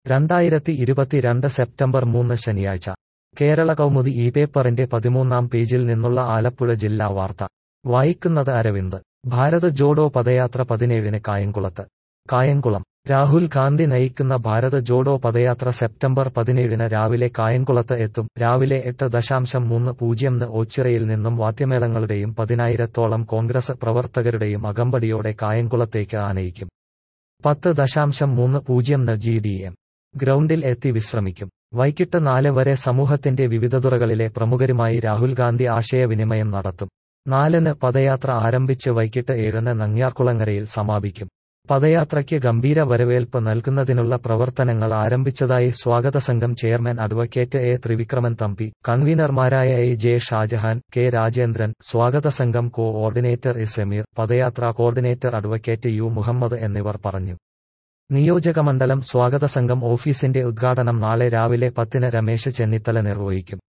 രണ്ടായിരത്തി ഇരുപത്തിരണ്ട് സെപ്റ്റംബർ മൂന്ന് ശനിയാഴ്ച കേരള കൗമുദി ഈ പേപ്പറിന്റെ പതിമൂന്നാം പേജിൽ നിന്നുള്ള ആലപ്പുഴ ജില്ലാ വാർത്ത വായിക്കുന്നത് അരവിന്ദ് ഭാരത് ജോഡോ പദയാത്ര പതിനേഴിന് കായംകുളത്ത് കായംകുളം രാഹുൽ ഗാന്ധി നയിക്കുന്ന ഭാരത് ജോഡോ പദയാത്ര സെപ്റ്റംബർ പതിനേഴിന് രാവിലെ കായംകുളത്ത് എത്തും രാവിലെ എട്ട് ദശാംശം മൂന്ന് പൂജ്യംന് ഓച്ചിറയിൽ നിന്നും വാദ്യമേളങ്ങളുടെയും പതിനായിരത്തോളം കോൺഗ്രസ് പ്രവർത്തകരുടെയും അകമ്പടിയോടെ കായംകുളത്തേക്ക് ആനയിക്കും പത്ത് ദശാംശം മൂന്ന് പൂജ്യംന് ജി ഡി എം ഗ്രൗണ്ടിൽ എത്തി വിശ്രമിക്കും വൈകിട്ട് നാല് വരെ സമൂഹത്തിന്റെ വിവിധതുറകളിലെ പ്രമുഖരുമായി രാഹുൽ ഗാന്ധി ആശയവിനിമയം നടത്തും നാലിന് പദയാത്ര ആരംഭിച്ച് വൈകിട്ട് ഏഴിന് നങ്ങ്യാർകുളങ്ങരയിൽ സമാപിക്കും പദയാത്രയ്ക്ക് ഗംഭീര വരവേൽപ്പ് നൽകുന്നതിനുള്ള പ്രവർത്തനങ്ങൾ ആരംഭിച്ചതായി സ്വാഗത സംഘം chairman advocate A Thrivikraman Thampi കൺവീനർമാരായ A J Shajahan K Rajendran സ്വാഗത സംഘം കോ ഓർഡിനേറ്റർ എ സമീർ പദയാത്രാ കോർഡിനേറ്റർ അഡ്വക്കേറ്റ് യു മുഹമ്മദ് എന്നിവർ പറഞ്ഞു നിയോജകമണ്ഡലം സ്വാഗത സംഘം ഓഫീസിന്റെ ഉദ്ഘാടനം നാളെ രാവിലെ പത്തിന് രമേശ് ചെന്നിത്തല നിർവഹിക്കും